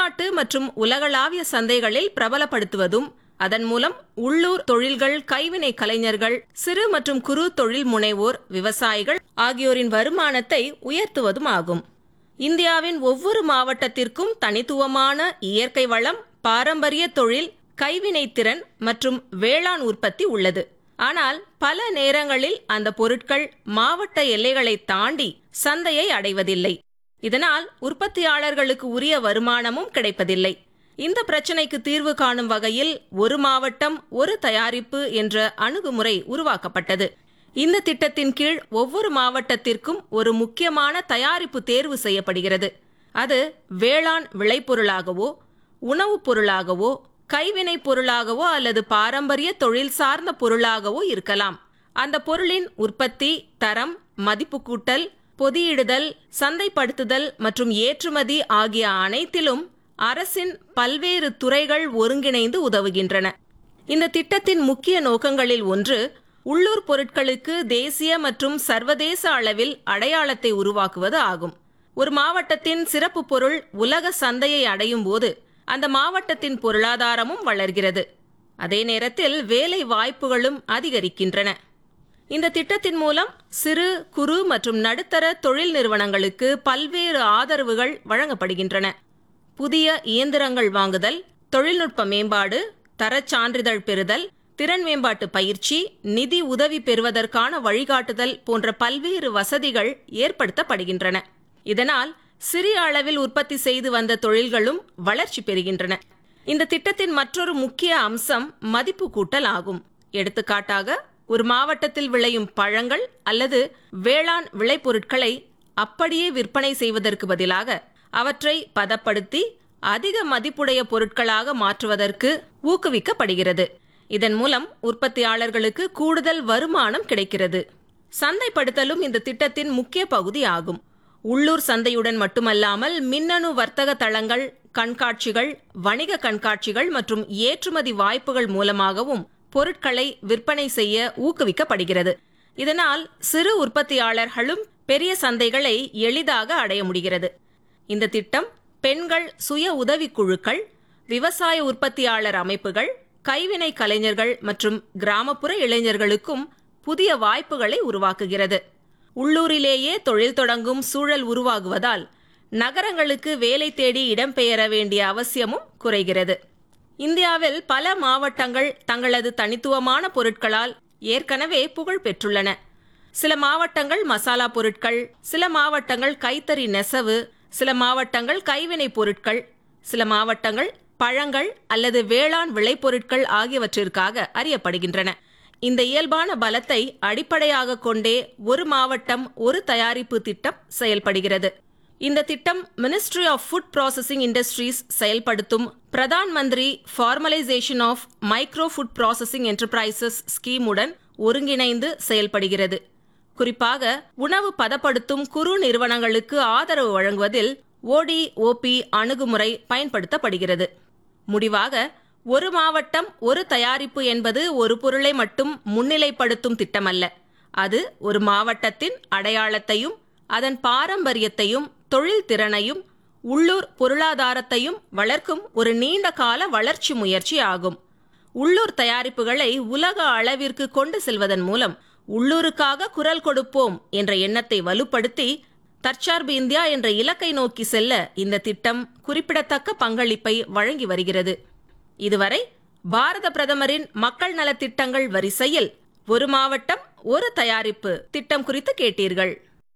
உள்நாட்டு மற்றும் உலகளாவிய சந்தைகளில் பிரபலப்படுத்துவதும் அதன் மூலம் உள்ளூர் தொழில்கள் கைவினை கலைஞர்கள் சிறு மற்றும் குறு தொழில் முனைவோர் விவசாயிகள் ஆகியோரின் வருமானத்தை உயர்த்துவதும் ஆகும் இந்தியாவின் ஒவ்வொரு மாவட்டத்திற்கும் தனித்துவமான இயற்கை வளம் பாரம்பரிய தொழில் கைவினை திறன் மற்றும் வேளாண் உற்பத்தி உள்ளது ஆனால் பல நேரங்களில் அந்த பொருட்கள் மாவட்ட எல்லைகளை தாண்டி சந்தையை அடைவதில்லை இதனால் உற்பத்தியாளர்களுக்கு உரிய வருமானமும் கிடைப்பதில்லை இந்த பிரச்சனைக்கு தீர்வு காணும் வகையில் ஒரு மாவட்டம் ஒரு தயாரிப்பு என்ற அணுகுமுறை உருவாக்கப்பட்டது இந்த திட்டத்தின் கீழ் ஒவ்வொரு மாவட்டத்திற்கும் ஒரு முக்கியமான தயாரிப்பு தேர்வு செய்யப்படுகிறது அது வேளாண் விளைபொருளாகவோ உணவுப் பொருளாகவோ கைவினைப் பொருளாகவோ அல்லது பாரம்பரிய தொழில் சார்ந்த பொருளாகவோ இருக்கலாம் அந்த பொருளின் உற்பத்தி தரம் மதிப்பு கூட்டல் பொதியிடுதல் சந்தைப்படுத்துதல் மற்றும் ஏற்றுமதி ஆகிய அனைத்திலும் அரசின் பல்வேறு துறைகள் ஒருங்கிணைந்து உதவுகின்றன இந்த திட்டத்தின் முக்கிய நோக்கங்களில் ஒன்று உள்ளூர் பொருட்களுக்கு தேசிய மற்றும் சர்வதேச அளவில் அடையாளத்தை உருவாக்குவது ஆகும் ஒரு மாவட்டத்தின் சிறப்பு பொருள் உலக சந்தையை அடையும் போது அந்த மாவட்டத்தின் பொருளாதாரமும் வளர்கிறது அதே நேரத்தில் வேலை வாய்ப்புகளும் அதிகரிக்கின்றன இந்த திட்டத்தின் மூலம் சிறு குறு மற்றும் நடுத்தர தொழில் நிறுவனங்களுக்கு பல்வேறு ஆதரவுகள் வழங்கப்படுகின்றன புதிய இயந்திரங்கள் வாங்குதல் தொழில்நுட்ப மேம்பாடு தரச் சான்றிதழ் பெறுதல் திறன் மேம்பாட்டு பயிற்சி நிதி உதவி பெறுவதற்கான வழிகாட்டுதல் போன்ற பல்வேறு வசதிகள் ஏற்படுத்தப்படுகின்றன இதனால் சிறிய அளவில் உற்பத்தி செய்து வந்த தொழில்களும் வளர்ச்சி பெறுகின்றன இந்த திட்டத்தின் மற்றொரு முக்கிய அம்சம் மதிப்பு கூட்டல் ஆகும் எடுத்துக்காட்டாக ஒரு மாவட்டத்தில் விளையும் பழங்கள் அல்லது வேளாண் விளைபொருட்களை அப்படியே விற்பனை செய்வதற்கு பதிலாக அவற்றை பதப்படுத்தி அதிக மதிப்புடைய பொருட்களாக மாற்றுவதற்கு ஊக்குவிக்கப்படுகிறது இதன் மூலம் உற்பத்தியாளர்களுக்கு கூடுதல் வருமானம் கிடைக்கிறது சந்தைப்படுத்தலும் இந்த திட்டத்தின் முக்கிய பகுதி ஆகும் உள்ளூர் சந்தையுடன் மட்டுமல்லாமல் மின்னணு வர்த்தக தளங்கள் கண்காட்சிகள் வணிக கண்காட்சிகள் மற்றும் ஏற்றுமதி வாய்ப்புகள் மூலமாகவும் பொருட்களை விற்பனை செய்ய ஊக்குவிக்கப்படுகிறது இதனால் சிறு உற்பத்தியாளர்களும் பெரிய சந்தைகளை எளிதாக அடைய முடிகிறது இந்த திட்டம் பெண்கள் சுய உதவிக் குழுக்கள் விவசாய உற்பத்தியாளர் அமைப்புகள் கைவினை கலைஞர்கள் மற்றும் கிராமப்புற இளைஞர்களுக்கும் புதிய வாய்ப்புகளை உருவாக்குகிறது உள்ளூரிலேயே தொழில் தொடங்கும் சூழல் உருவாகுவதால் நகரங்களுக்கு வேலை தேடி இடம்பெயர வேண்டிய அவசியமும் குறைகிறது இந்தியாவில் பல மாவட்டங்கள் தங்களது தனித்துவமான பொருட்களால் ஏற்கனவே புகழ் பெற்றுள்ளன சில மாவட்டங்கள் மசாலா பொருட்கள் சில மாவட்டங்கள் கைத்தறி நெசவு சில மாவட்டங்கள் கைவினை பொருட்கள் சில மாவட்டங்கள் பழங்கள் அல்லது வேளாண் விளைபொருட்கள் ஆகியவற்றிற்காக அறியப்படுகின்றன இந்த இயல்பான பலத்தை அடிப்படையாக கொண்டே ஒரு மாவட்டம் ஒரு தயாரிப்பு திட்டம் செயல்படுகிறது இந்த திட்டம் ministry of food processing industries செயல்படுத்தும் Pradhan Mantri formalisation of micro food processing enterprises ஸ்கீமுடன் ஒருங்கிணைந்து செயல்படுகிறது குறிப்பாக உணவு பதப்படுத்தும் குறு நிறுவனங்களுக்கு ஆதரவு வழங்குவதில் ஓடி ஓபி அணுகுமுறை பயன்படுத்தப்படுகிறது முடிவாக ஒரு மாவட்டம் ஒரு தயாரிப்பு என்பது ஒரு பொருளை மட்டும் முன்னிலைப்படுத்தும் திட்டமல்ல அது ஒரு மாவட்டத்தின் அடையாளத்தையும் அதன் பாரம்பரியத்தையும் தொழில் திறனையும் உள்ளூர் பொருளாதாரத்தையும் வளர்க்கும் ஒரு நீண்ட கால வளர்ச்சி முயற்சி ஆகும் உள்ளூர் தயாரிப்புகளை உலக அளவிற்கு கொண்டு செல்வதன் மூலம் உள்ளூருக்காக குரல் கொடுப்போம் என்ற எண்ணத்தை வலுப்படுத்தி தற்சார்பு இந்தியா என்ற இலக்கை நோக்கி செல்ல இந்த திட்டம் குறிப்பிடத்தக்க பங்களிப்பை வழங்கி வருகிறது இதுவரை பாரத பிரதமரின் மக்கள் நலத்திட்டங்கள் வரிசையில் ஒரு மாவட்டம் ஒரு தயாரிப்பு திட்டம் குறித்து கேட்டீர்கள்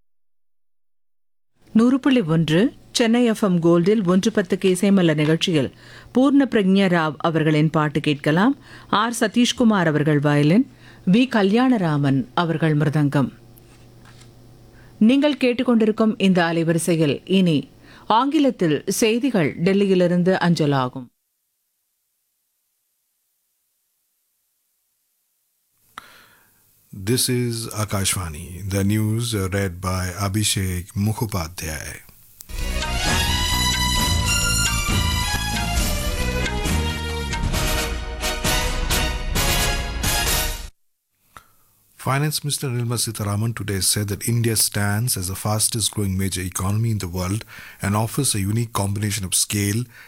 நூறு புள்ளி ஒன்று சென்னை எஃப்எம் கோல்டில் ஒன்று பத்துக்கு இசைமல்ல நிகழ்ச்சியில் பூர்ண பிரக்ஞா ராவ் அவர்களின் பாட்டு கேட்கலாம் ஆர் சதீஷ்குமார் அவர்கள் வயலின் வி கல்யாணராமன் அவர்கள் மிருதங்கம் நீங்கள் கேட்டுக்கொண்டிருக்கும் இந்த அலைவரிசையில் இனி ஆங்கிலத்தில் செய்திகள் டெல்லியிலிருந்து அஞ்சலாகும் This is Akashvani. The news uh, read by Abhishek Mukhopadhyay. Finance Minister Nirmala Sitharaman today said that India stands as the fastest growing major economy in the world and offers a unique combination of scale